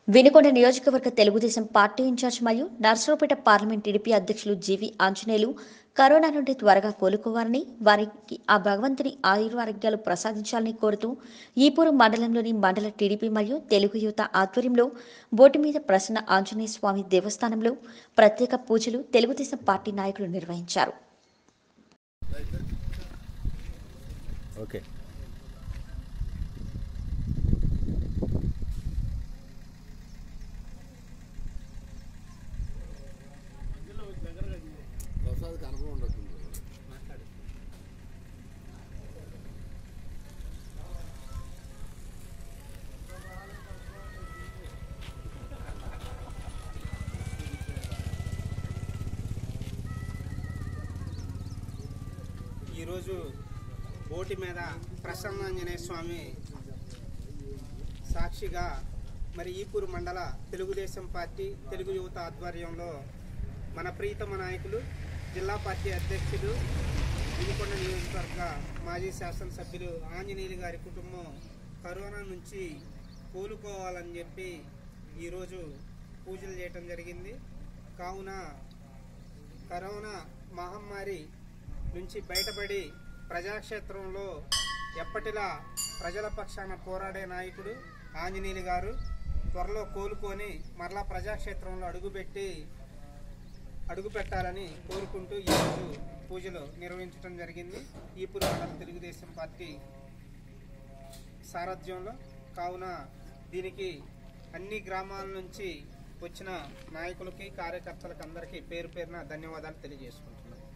వినుకొండ నియోజకవర్గ Telugu Desam party incharge మరియు Narasaraopet parliament TDP అధ్యక్షులు జీవి ఆంజనేయులు కరోనా నుండి త్వరగా కోలుకోవాలని వారికి ఆ భగవంతుని ఆయుర్వారోగ్యాలు ప్రసాదించాలని కోరుతూ ఈపూరు మండలంలోని మండల టీడీపీ మరియు తెలుగు యువత ఆధ్వర్యంలో బోటి మీద ప్రసన్న ఆంజనేయ స్వామి దేవస్థానంలో ప్రత్యేక పూజలు తెలుగుదేశం పార్టీ నాయకులు నిర్వహించారు ఓకే ప్రసాద్కి అనుభవం ఉండదు ఈరోజు బోటి మీద ప్రసన్నాంజనేయ స్వామి సాక్షిగా మరి ఈపూరు మండల తెలుగుదేశం పార్టీ తెలుగు యువత ఆధ్వర్యంలో మన ప్రీతమ నాయకులు జిల్లా పార్టీ అధ్యక్షులు వినుకొండ నియోజకవర్గ మాజీ శాసనసభ్యులు ఆంజనేయులు గారి కుటుంబం కరోనా నుంచి కోలుకోవాలని చెప్పి ఈరోజు పూజలు చేయటం జరిగింది కావున కరోనా మహమ్మారి నుంచి బయటపడి ప్రజాక్షేత్రంలో ఎప్పటిలా ప్రజల పక్షాన పోరాడే నాయకుడు ఆంజనేయులు గారు త్వరలో కోలుకొని మరలా ప్రజాక్షేత్రంలో అడుగుపెట్టి అడుగు పెట్టాలని కోరుకుంటూ ఈరోజు పూజలు నిర్వహించడం జరిగింది ఈపురు మండల తెలుగుదేశం పార్టీ సారథ్యంలో కావున దీనికి అన్ని గ్రామాల నుంచి వచ్చిన నాయకులకి కార్యకర్తలకు అందరికీ పేరు పేరున ధన్యవాదాలు తెలియజేసుకుంటున్నాను